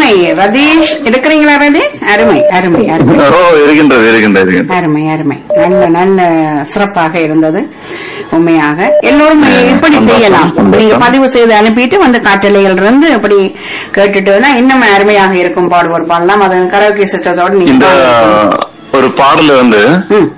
அருமை ரதீஷ் இருக்கிறீங்களா ரதீஷ் அருமை அருமை அருமை ஓ இருக்கின்றது இருக்கின்றது இருக்கின்றது அருமை அருமை நல்ல நல்ல சிறப்பாக இருந்தது உண்மையாக எல்லோரும் இப்படி சந்தோஷம், செய்யலாம் சந்தோஷம். நீங்க பதிவு செய்து அனுப்பிட்டு வந்து காட்டலைகள் இருந்து இப்படி கேட்டுட்டு வந்தா இன்னும் அருமையாக இருக்கும் பாடுவோர் பாடலாம் அது கரோக்கி சிஸ்டத்தோடு நீங்க இந்த பாடுங்க. ஒரு பாடல வந்து ம்.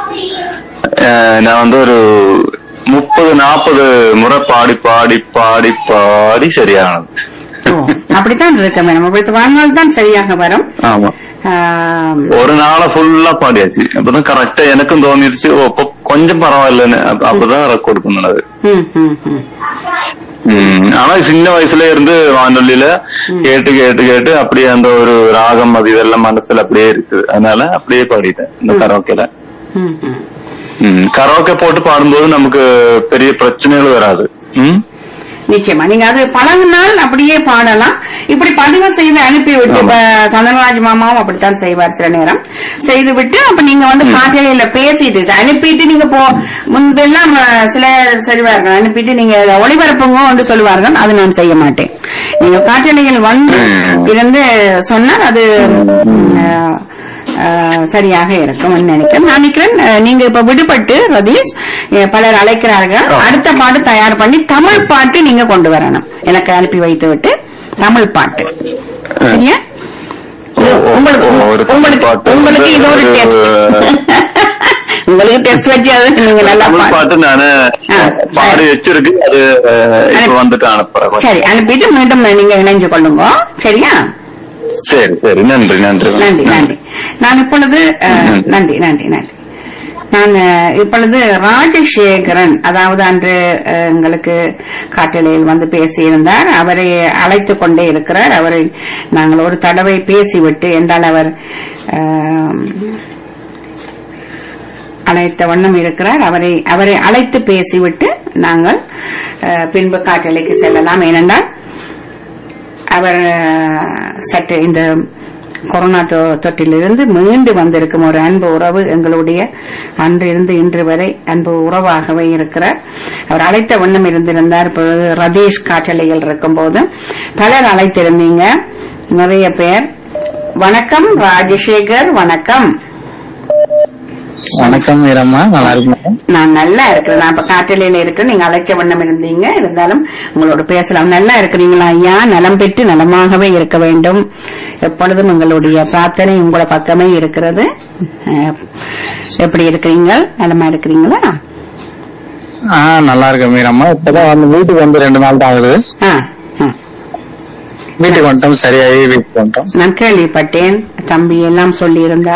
அஹ், நான் வந்து ஒரு முப்பது நாற்பது முறை பாடி பாடி பாடி பாடி சரியானது ஓ, அப்படித்தான் இருக்க வேணும் அப்படி வாழ்நாள் தான் சரியாக வரும் ஆமா ஆம், ஒரு நாளை ஃபுல்லா பாடியாச்சு அப்பதான் கரெக்டா எனக்கும் தோணிருச்சு ஓ, அப்ப கொஞ்சம் பரவாயில்லன்னு அப்ப- அப்பதான் ரெக்கார்ட் பண்ணது ம், ம், ம். ம், ஆனா சின்ன வயசுல இருந்து வானொலியில கேட்டு கேட்டு கேட்டு அப்படியே அந்த ஒரு ராகம் அது இதெல்லாம் மனசுல அப்படியே இருக்குது அதனால அப்படியே பாடிட்டேன் இந்த கரோக்கேல ம், ம். ம், கரோக்கே போட்டு பாடும்போது நமக்கு பெரிய பிரச்சனைகள் வராது ம் நிச்சயமா நீங்க அது பழகினால் அப்படியே பாடலாம் இப்படி பதிவு செய்து அனுப்பி விட்டு இப்ப சந்திரராஜ் மாமாவும் அப்படித்தான் செய்வார் சில நேரம் செய்து விட்டு அப்ப நீங்க வந்து காற்றலையில பேசிட்டு அனுப்பிட்டு நீங்க போ முன்பெல்லாம் அஹ், சில செய்வார்கள் அனுப்பிட்டு நீங்க இதை ஒளிபரப்புங்க என்று சொல்லுவார்கள் அது நான் செய்ய மாட்டேன் நீங்க காற்றலையில் வந்து இருந்து சொன்னால் அது அஹ், அஹ், சரியாக இருக்கும் நினைக்கிறேன் நான் நினைக்கிறேன் அஹ், நீங்க இப்ப விடுபட்டு ரதீஷ் அஹ், பலர் அழைக்கிறார்கள் அடுத்த பாட்டு தயார் பண்ணி தமிழ் பாட்டு நீங்க கொண்டு வரணும் எனக்கு அனுப்பி வைத்து விட்டு தமிழ் பாட்டு சரியா இது ஓ, ஓ, உங்களுக்கு ஓ, ஒரு தமிழ் உங்களுக்கு பாட்டு உங்களுக்கு இது ஒரு வந்து டெஸ்ட் உங்களுக்கு டெஸ்ட் வச்சு அது நீங்க நல்லா தமிழ் பாடு. பாட்டு நானு ஆ, பாடி வச்சிருக்கு அது அஹ், இப்ப அனுப்பி- வந்துட்டு அனுப்புறேன் சரி அனுப்பிட்டு மீண்டும் நீங்க இணைஞ்சு கொள்ளுங்க சரியா சரி சரி நன்றி நன்றி நன்றி நன்றி நான் இப்பொழுது அஹ், ம். நன்றி நன்றி நன்றி நான் அஹ், இப்பொழுது ராஜசேகரன் அதாவது அன்று அஹ், எங்களுக்கு காற்றலையில் வந்து பேசியிருந்தார் அவரை அழைத்து கொண்டே இருக்கிறார் அவரை நாங்கள் ஒரு தடவை பேசிவிட்டு என்றால் அவர் அஹ், அழைத்த வண்ணம் இருக்கிறார் அவரை அவரை அழைத்து பேசிவிட்டு நாங்கள் அஹ், பின்பு காற்றலைக்கு செல்லலாம் ஏனென்றால் அவர் அஹ், சற்று இந்த கொரோனா தொ- தொற்றிலிருந்து மீண்டு வந்திருக்கும் ஒரு அன்பு உறவு எங்களுடைய அன்றிருந்து இன்று வரை அன்பு உறவாகவே இருக்கிறார் அவர் அழைத்த வண்ணம் இருந்திருந்தார் இப்பொழுது ரதீஷ் காற்றலையில் இருக்கும்போது பலர் அழைத்திருந்தீங்க நிறைய பேர் வணக்கம் ராஜசேகர் வணக்கம் வணக்கம் வீரம்மா நல்லா இருக்கீங்க நான் நல்லா இருக்கிறேன் நான் இப்ப காற்றலையில இருக்கிறேன் நீங்க அழைச்ச வண்ணம் இருந்தீங்க இருந்தாலும் உங்களோட பேசலாம் நல்லா இருக்கிறீங்களா ஐயா நலம் பெற்று நலமாகவே இருக்க வேண்டும் எப்பொழுதும் உங்களுடைய பிரார்த்தனை உங்களோட பக்கமே இருக்கிறது அஹ், எப்படி இருக்கிறீங்க நலமா இருக்கிறீங்களா ஆ நல்லா இருக்கேன் வீரம்மா இப்பதான் வந்து வீட்டுக்கு வந்து ரெண்டு நாள் தான் ஆகுது ஆ, ஆ. வீட்டுக்கு வந்துட்டோம் சரியாயி வீட்டுக்கு வந்துட்டோம் நான் கேள்விப்பட்டேன் தம்பி எல்லாம் சொல்லி